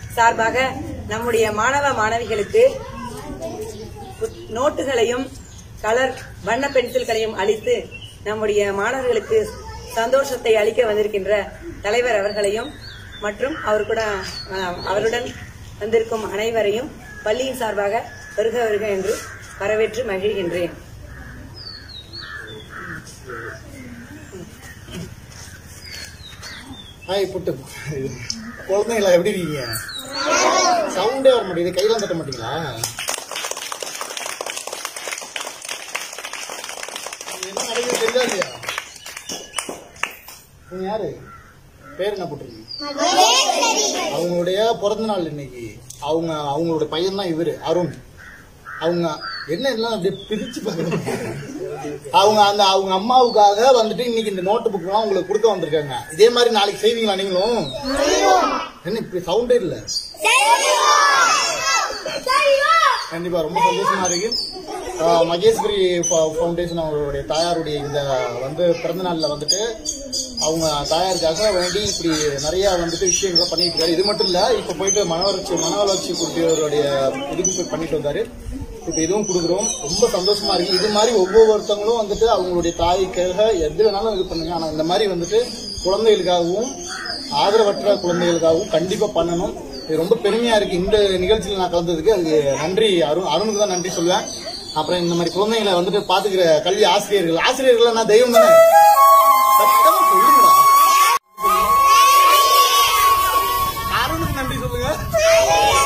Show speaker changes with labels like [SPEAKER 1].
[SPEAKER 1] சார்பாக நம்முடைய மாணவ மாணவிகளுக்கு புத்- நோட்டுகளையும் கலர் வண்ண பென்சில்களையும் அளித்து நம்முடைய மாணவர்களுக்கு சந்தோஷத்தை அளிக்க வந்திருக்கின்ற தலைவர் அவர்களையும் மற்றும் அவர் கூட அஹ், அவருடன் வந்திருக்கும் அனைவரையும் பள்ளியின் சார்பாக வருக வருக என்று வரவேற்று மகிழ்கின்றேன்
[SPEAKER 2] ஹாய் புட்டு குழந்தைங்களா எப்படி இருக்கீங்க சவுண்டே வர மாட்டேங்குது கையெல்லாம் தட்ட மாட்டீங்களா இது என்ன நடக்குது தெரியுதா இல்லையா நீங்க யாரு பேர் என்ன போட்டிருக்கீங்க அவங்களுடைய பிறந்த நாள் இன்னைக்கு அவங்க அவங்களோட பையன் தான் இவரு அருண் அவங்க என்ன எல்லாம் அப்படியே பிரிச்சு பார்க்கறாங்க அவங்க அந்த அவங்க அம்மாவுக்காக வந்துட்டு இன்னைக்கு இந்த நோட்டு புக்லாம் உங்களுக்கு கொடுக்க வந்திருக்காங்க இதே மாதிரி நாளைக்கு செய்வீங்களா நீங்களும் என்ன இப்படி சவுண்டே இல்ல கண்டிப்பா ரொம்ப சந்தோஷமா இருக்கு ஆஹ் மகேஸ்வரி ஃப- ஃபவுண்டேஷன் அவருடைய தாயாருடைய இந்த வந்து பிறந்த நாள்ல வந்துட்டு அவங்க தாயாருக்காக வேண்டி இப்படி நிறைய வந்துட்டு விஷயங்களை பண்ணிட்டு இருக்காரு இது மட்டும் இல்ல இப்ப போயிட்டு மன வளர்ச்சி மன வளர்ச்சி கொடுத்தவருடைய இதுக்கு போய் பண்ணிட்டு வந்தாரு இப்ப இதுவும் கொடுக்குறோம் ரொம்ப சந்தோஷமா இருக்கு இது மாதிரி ஒவ்வொருத்தவங்களும் வந்துட்டு அவங்களுடைய தாய்க்காக எது வேணாலும் இது பண்ணுங்க ஆனா இந்த மாதிரி வந்துட்டு குழந்தைகளுக்காகவும் ஆதரவற்ற குழந்தைகளுக்காகவும் கண்டிப்பா பண்ணணும் இது ரொம்ப பெருமையா இருக்கு இந்த நிகழ்ச்சியில் நான் கலந்ததுக்கு அதுக்கு நன்றி அருண் அருணுக்கு தான் நன்றி சொல்லுவேன் அப்புறம் இந்த மாதிரி குழந்தைங்களை வந்துட்டு பாத்துக்கிற கல்வி ஆசிரியர்கள் ஆசிரியர்கள் நான் தெய்வம் தானே சத்தமா சொல்லுங்கடா அருணுக்கு நன்றி சொல்லுங்க